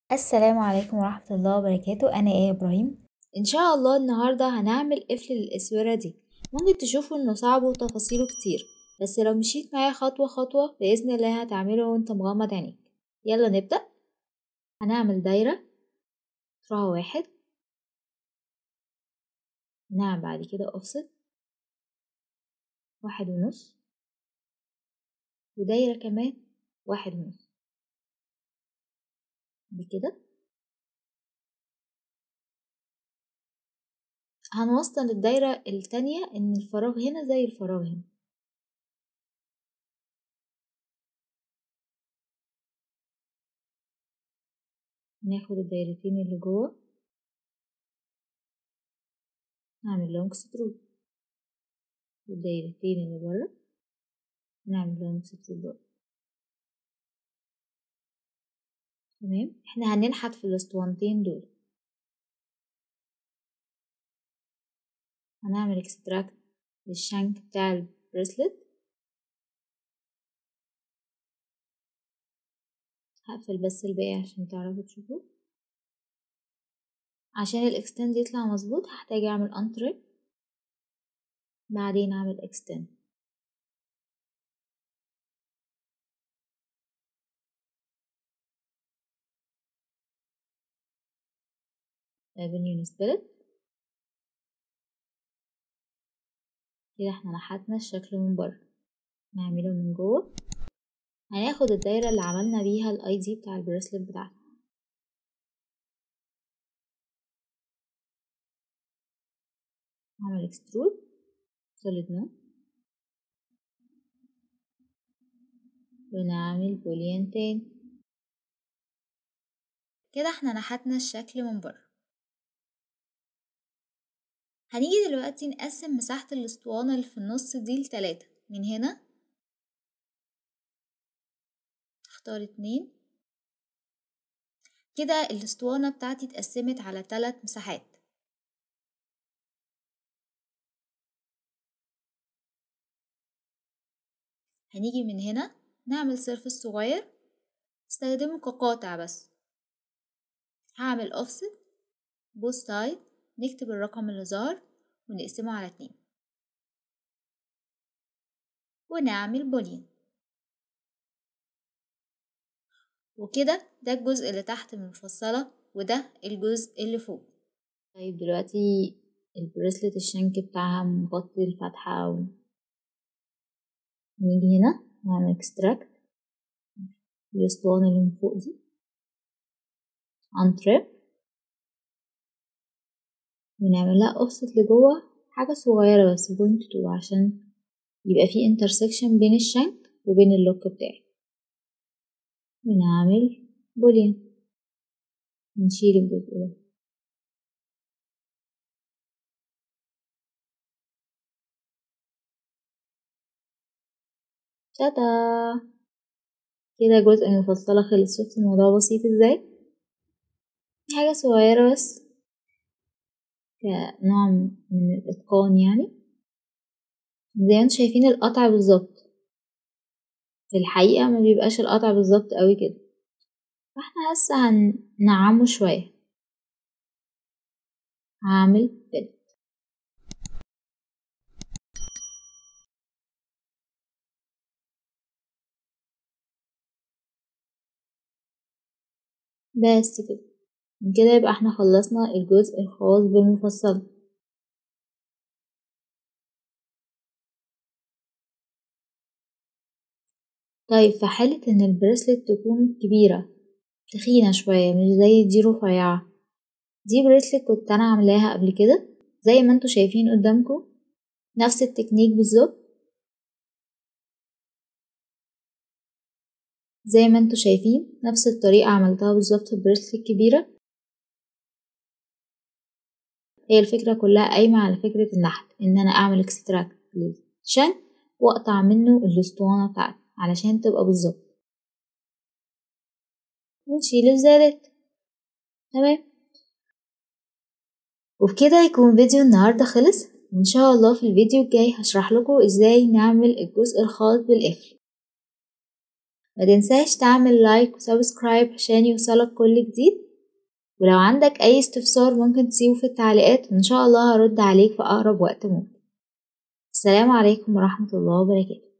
السلام عليكم ورحمة الله وبركاته أنا إيه يا إبراهيم إن شاء الله النهاردة هنعمل قفل للأسورة دي ممكن تشوفوا إنه صعب وتفاصيله كتير بس لو مشيت معايا خطوة خطوة بإذن الله هتعمله وانت مغمض عينيك يلا نبدأ هنعمل دايرة قطرها واحد نعمل بعد كده أوفست واحد ونص ودايرة كمان واحد ونص بكده هنوصل الدايرة التانية إن الفراغ هنا زي الفراغ هنا ناخد الدايرتين اللي جوه نعمل لهم اكسترود والدايرتين اللي بره نعمل لهم اكسترود برضه تمام احنا هننحت في الاسطوانتين دول هنعمل اكستراكت للشنك بتاع البريسلت هقفل بس الباقي عشان تعرفوا تشوفوا عشان الاكستند يطلع مظبوط هحتاج اعمل انتريب بعدين اعمل اكستند افنيو نسبلت كده احنا نحتنا الشكل من بره نعمله من جوه هناخد الدايرة اللي عملنا بيها الاي دي بتاع البريسلت بتاعنا نعمل اكسترود سوليد نو ونعمل بوليان تاني كده احنا نحتنا الشكل من بره هنيجي دلوقتي نقسم مساحة الاسطوانة اللي في النص دي لتلاتة من هنا اختار اتنين كده الاسطوانة بتاعتي اتقسمت على تلات مساحات هنيجي من هنا نعمل سيرفس صغير استخدمه كقاطع بس هعمل اوفست بوث سايد نكتب الرقم اللي ظهر ونقسمه على اتنين ونعمل بولين وكده ده الجزء اللي تحت المفصلة وده الجزء اللي فوق طيب دلوقتي البريسلت الشنك بتاعها مغطي الفتحة و... نيجي هنا نعمل اكستراكت الاسطوانة اللي من فوق دي انتريب ونعمل لها اوفست لجوه حاجة صغيرة بس بوينت تو عشان يبقى في انترسكشن بين الشنك وبين اللوك بتاعي ونعمل بولين نشيل الجزء ده تاتا كده جزء المفصلة خلص شفت الموضوع بسيط ازاي حاجة صغيرة بس كنوع من الإتقان يعني زي ما انتم شايفين القطع بالظبط في الحقيقة ما بيبقاش القطع بالظبط قوي كده فاحنا لسه هننعمه شوية هعمل كده بس كده كده يبقى احنا خلصنا الجزء الخاص بالمفصلة طيب في حالة ان البريسلت تكون كبيرة تخينة شوية مش زي دي رفيعة دي بريسلت كنت انا عاملاها قبل كده زي ما انتوا شايفين قدامكم نفس التكنيك بالظبط زي ما انتوا شايفين نفس الطريقة عملتها بالظبط في البريسلت الكبيرة هي الفكرة كلها قايمة على فكرة النحت ان انا اعمل اكستراكت للشن واقطع منه الاسطوانة بتاعتي علشان تبقى بالظبط ونشيل الزيادات تمام وبكده يكون فيديو النهاردة خلص وان شاء الله في الفيديو الجاي هشرح لكم ازاي نعمل الجزء الخاص بالقفل ما تنساش تعمل لايك وسبسكرايب عشان يوصلك كل جديد ولو عندك أي استفسار ممكن تسيبه في التعليقات وإن شاء الله هرد عليك في أقرب وقت ممكن السلام عليكم ورحمة الله وبركاته